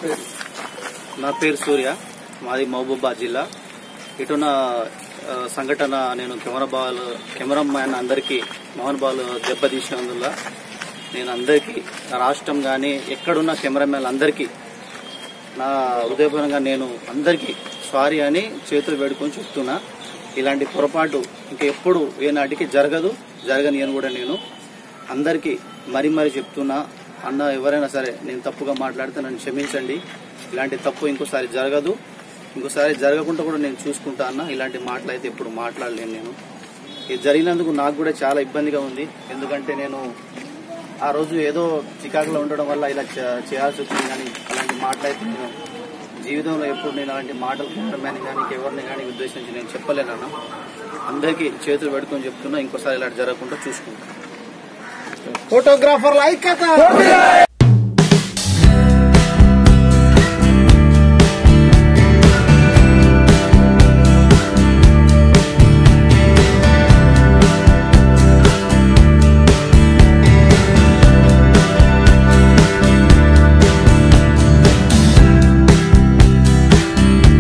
నా పేరు సూర్య మాది మహబూబాద్ జిల్లా ఇటున్న ఆ, సంఘటన నేను కెమెరా బాల్ కెమెరా మ్యాన్ అందరికీ మోహన్ బాల్ దెబ్బతీసినందువల్ల నేను అందరికీ నా రాష్ట్రం కానీ ఎక్కడున్న కెమెరామెన్ అందరికీ నా హృదయపూర్వకంగా నేను అందరికీ సారీ అని చేతులు వేడుకొని చెప్తున్నా ఇలాంటి పొరపాటు ఇంకా ఎప్పుడు ఏనాటికి జరగదు జరగని అని కూడా నేను అందరికీ మరీ మరీ చెప్తున్నా అన్న ఎవరైనా సరే నేను తప్పుగా మాట్లాడితే నన్ను క్షమించండి ఇలాంటి తప్పు ఇంకోసారి జరగదు ఇంకోసారి జరగకుండా కూడా నేను చూసుకుంటా అన్న ఇలాంటి మాటలు అయితే ఎప్పుడు మాట్లాడలేను నేను ఇది జరిగినందుకు నాకు కూడా చాలా ఇబ్బందిగా ఉంది ఎందుకంటే నేను ఆ రోజు ఏదో చికాకులో ఉండడం వల్ల ఇలా చే- చేయాల్సి వచ్చింది కానీ అలాంటి మాటలు అయితే నేను జీవితంలో ఎప్పుడు నేను అలాంటి మాటలు కెమెరామ్యాన్ కానీ ఎవరిని కానీ ఉద్దేశించి నేను చెప్పలేనన్నా అందరికీ చేతులు పెట్టుకొని చెప్తున్నా ఇంకోసారి ఇలా జరగకుండా చూసుకుంటా ఫోటోగ్రాఫర్ల ఐక్యత